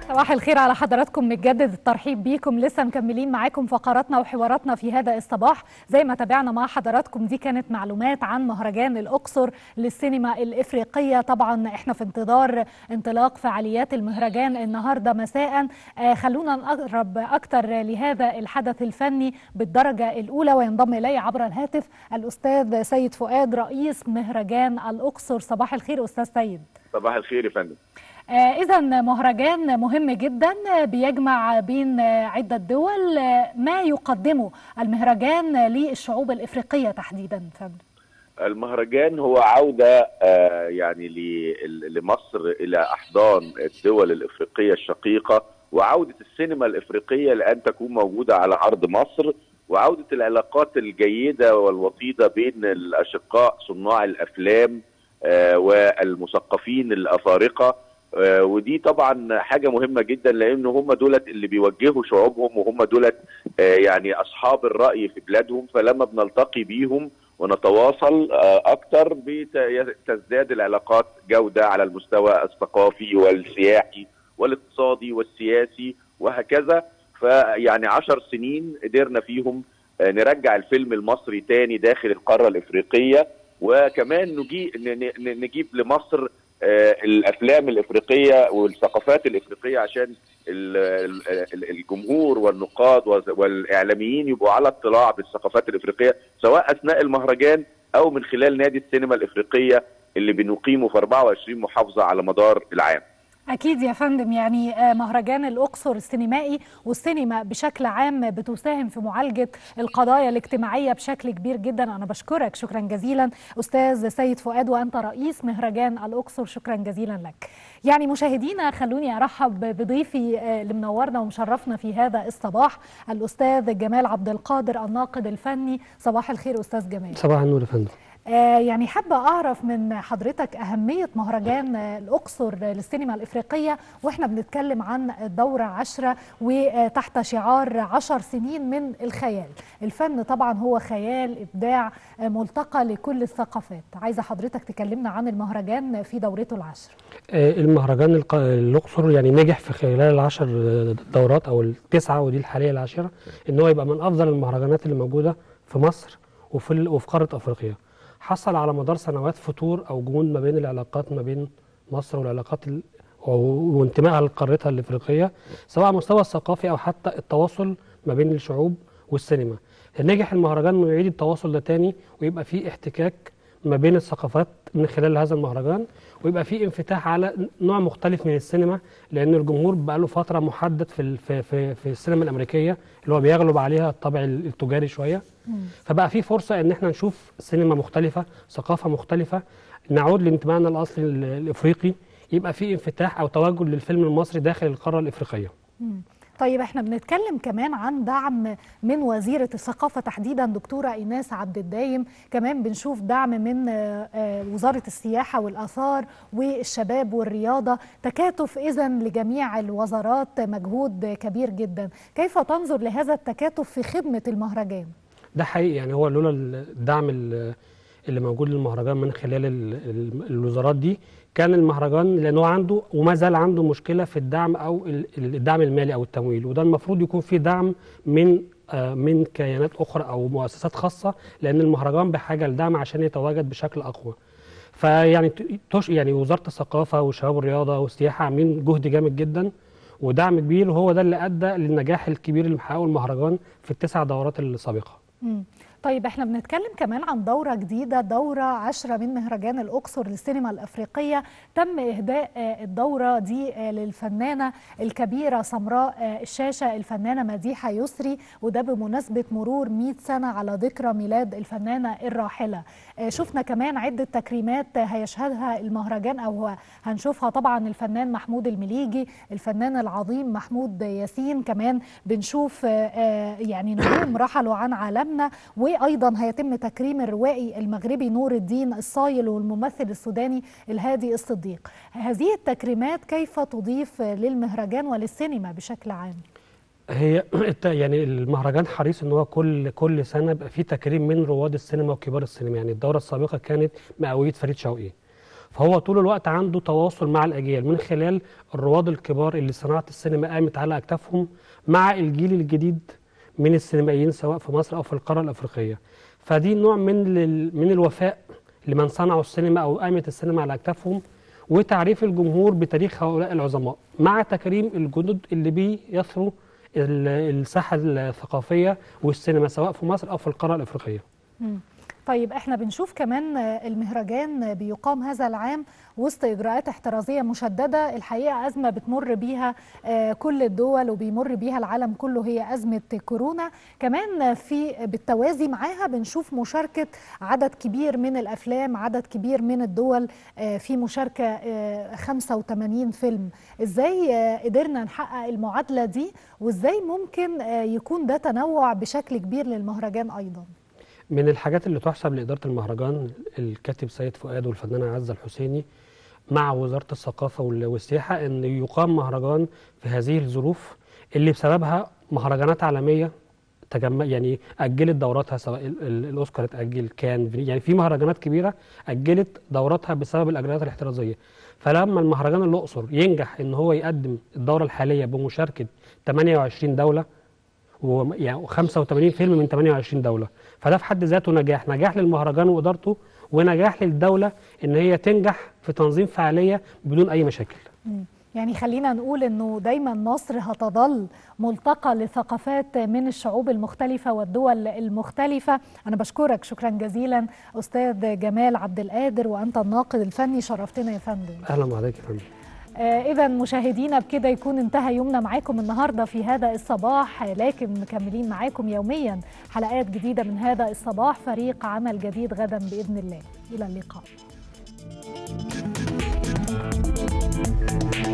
صباح الخير على حضراتكم متجدد الترحيب بيكم لسه مكملين معاكم فقراتنا وحواراتنا في هذا الصباح زي ما تابعنا مع حضراتكم دي كانت معلومات عن مهرجان الأقصر للسينما الإفريقية طبعا احنا في انتظار انطلاق فعاليات المهرجان النهاردة مساء آه خلونا نقرب أكتر لهذا الحدث الفني بالدرجة الأولى وينضم إلي عبر الهاتف الأستاذ سيد فؤاد رئيس مهرجان الأقصر صباح الخير أستاذ سيد صباح الخير يا فندم آه إذا مهرجان مهم جدا آه بيجمع بين آه عدة دول ما يقدمه المهرجان للشعوب الإفريقية تحديدا فندم المهرجان هو عودة يعني لمصر إلى أحضان الدول الإفريقية الشقيقة وعودة السينما الإفريقية لأن تكون موجودة على أرض مصر وعودة العلاقات الجيدة والوطيدة بين الأشقاء صناع الأفلام والمثقفين الأفارقة ودي طبعا حاجة مهمة جدا لأن هم دولت اللي بيوجهوا شعوبهم وهم دولت يعني أصحاب الرأي في بلادهم فلما بنلتقي بيهم ونتواصل أكتر بتزداد العلاقات جودة على المستوى الثقافي والسياحي والاقتصادي والسياسي وهكذا فيعني عشر سنين قدرنا فيهم نرجع الفيلم المصري تاني داخل القارة الإفريقية وكمان نجيب, نجيب لمصر الافلام الافريقيه والثقافات الافريقيه عشان الجمهور والنقاد والاعلاميين يبقوا على اطلاع بالثقافات الافريقيه سواء اثناء المهرجان او من خلال نادي السينما الافريقيه اللي بنقيمه في 24 محافظه على مدار العام. أكيد يا فندم يعني مهرجان الأقصر السينمائي والسينما بشكل عام بتساهم في معالجة القضايا الاجتماعية بشكل كبير جدا أنا بشكرك شكرا جزيلا أستاذ سيد فؤاد وأنت رئيس مهرجان الأقصر شكرا جزيلا لك يعني مشاهدينا خلوني أرحب بضيفي اللي منورنا ومشرفنا في هذا الصباح الأستاذ جمال عبد القادر الناقد الفني صباح الخير أستاذ جمال صباح النور يا فندم آه يعني حابة أعرف من حضرتك أهمية مهرجان الأقصر للسينما الإفريقية وإحنا بنتكلم عن الدورة عشرة وتحت شعار عشر سنين من الخيال الفن طبعا هو خيال إبداع ملتقى لكل الثقافات عايزة حضرتك تكلمنا عن المهرجان في دورته العشر آه المهرجان الأقصر يعني نجح في خلال العشر دورات أو التسعة ودي الحالية العاشرة إن هو يبقى من أفضل المهرجانات اللي موجودة في مصر وفي وفي قارة أفريقيا حصل على مدار سنوات فتور او جمود ما بين العلاقات ما بين مصر والعلاقات ال... وانتمائها لقارتها الافريقيه سواء على المستوى الثقافي او حتى التواصل ما بين الشعوب والسينما نجح المهرجان انه يعيد التواصل ده تاني ويبقى فيه احتكاك ما بين الثقافات من خلال هذا المهرجان ويبقى فيه انفتاح على نوع مختلف من السينما لان الجمهور بقى له فتره محدد في في في, في السينما الامريكيه اللي هو بيغلب عليها الطابع التجاري شويه فبقى في فرصه ان احنا نشوف سينما مختلفه ثقافه مختلفه نعود لانتمائنا الاصلي الافريقي يبقى في انفتاح او توجه للفيلم المصري داخل القاره الافريقيه مم. طيب احنا بنتكلم كمان عن دعم من وزيرة الثقافة تحديدا دكتورة إيناس عبد الدايم كمان بنشوف دعم من وزارة السياحة والآثار والشباب والرياضة تكاتف إذا لجميع الوزارات مجهود كبير جدا كيف تنظر لهذا التكاتف في خدمة المهرجان؟ ده حقيقي يعني هو لولا الدعم اللي موجود للمهرجان من خلال الوزارات دي كان المهرجان لانه عنده وما زال عنده مشكله في الدعم او الدعم المالي او التمويل وده المفروض يكون في دعم من من كيانات اخرى او مؤسسات خاصه لان المهرجان بحاجه لدعم عشان يتواجد بشكل اقوى. فيعني يعني وزاره الثقافه والشباب والرياضه والسياحه عاملين جهد جامد جدا ودعم كبير وهو ده اللي ادى للنجاح الكبير اللي محققه المهرجان في التسع دورات السابقه. مم. طيب احنا بنتكلم كمان عن دورة جديدة دورة عشرة من مهرجان الأقصر للسينما الأفريقية تم إهداء الدورة دي للفنانة الكبيرة سمراء الشاشة الفنانة مديحة يسري وده بمناسبة مرور 100 سنة على ذكرى ميلاد الفنانة الراحلة شفنا كمان عدة تكريمات هيشهدها المهرجان أو هنشوفها طبعا الفنان محمود المليجي الفنان العظيم محمود ياسين كمان بنشوف يعني نجوم رحلوا عن عالمنا وايضا هيتم تكريم الروائي المغربي نور الدين الصايل والممثل السوداني الهادي الصديق هذه التكريمات كيف تضيف للمهرجان وللسينما بشكل عام هي يعني المهرجان حريص ان هو كل كل سنه يبقى فيه تكريم من رواد السينما وكبار السينما يعني الدوره السابقه كانت مئويه فريد شوقي فهو طول الوقت عنده تواصل مع الاجيال من خلال الرواد الكبار اللي صناعه السينما قامت على اكتافهم مع الجيل الجديد من السينمائيين سواء في مصر او في القاره الافريقيه فدي نوع من ال- من الوفاء لمن صنعوا السينما او قامت السينما على اكتافهم وتعريف الجمهور بتاريخ هؤلاء العظماء مع تكريم الجدد اللي بيثروا ال- الساحه الثقافيه والسينما سواء في مصر او في القاره الافريقيه مم. طيب احنا بنشوف كمان آه، المهرجان آه، بيقام هذا العام وسط اجراءات احترازيه مشدده الحقيقه ازمه بتمر بيها آه، كل الدول وبيمر بيها العالم كله هي ازمه كورونا كمان آه، في بالتوازي معاها بنشوف مشاركه عدد كبير من الافلام عدد كبير من الدول آه، في مشاركه آه، 85 فيلم ازاي آه، قدرنا نحقق المعادله دي وازاي ممكن آه، يكون ده تنوع بشكل كبير للمهرجان ايضا من الحاجات اللي تحسب لإدارة المهرجان الكاتب سيد فؤاد والفنانة عزة الحسيني مع وزارة الثقافة وال- والسياحة أن يقام مهرجان في هذه الظروف اللي بسببها مهرجانات عالمية تجمع يعني أجلت دوراتها سواء ال- ال- الأوسكار اتأجل كان يعني في مهرجانات كبيرة أجلت دوراتها بسبب الإجراءات الاحترازية فلما المهرجان الأقصر ينجح أن هو يقدم الدورة الحالية بمشاركة 28 دولة و يعني 85 فيلم من 28 دوله فده في حد ذاته نجاح نجاح للمهرجان وادارته ونجاح للدوله ان هي تنجح في تنظيم فعاليه بدون اي مشاكل مم. يعني خلينا نقول انه دايما مصر هتظل ملتقى لثقافات من الشعوب المختلفة والدول المختلفة أنا بشكرك شكرا جزيلا أستاذ جمال عبد القادر وأنت الناقد الفني شرفتنا يا فندم اهلا بحضرتك يا فندم آه إذا مشاهدينا بكده يكون انتهى يومنا معاكم النهاردة في هذا الصباح آه، لكن مكملين معاكم يوميا حلقات جديدة من هذا الصباح فريق عمل جديد غدا بإذن الله إلى اللقاء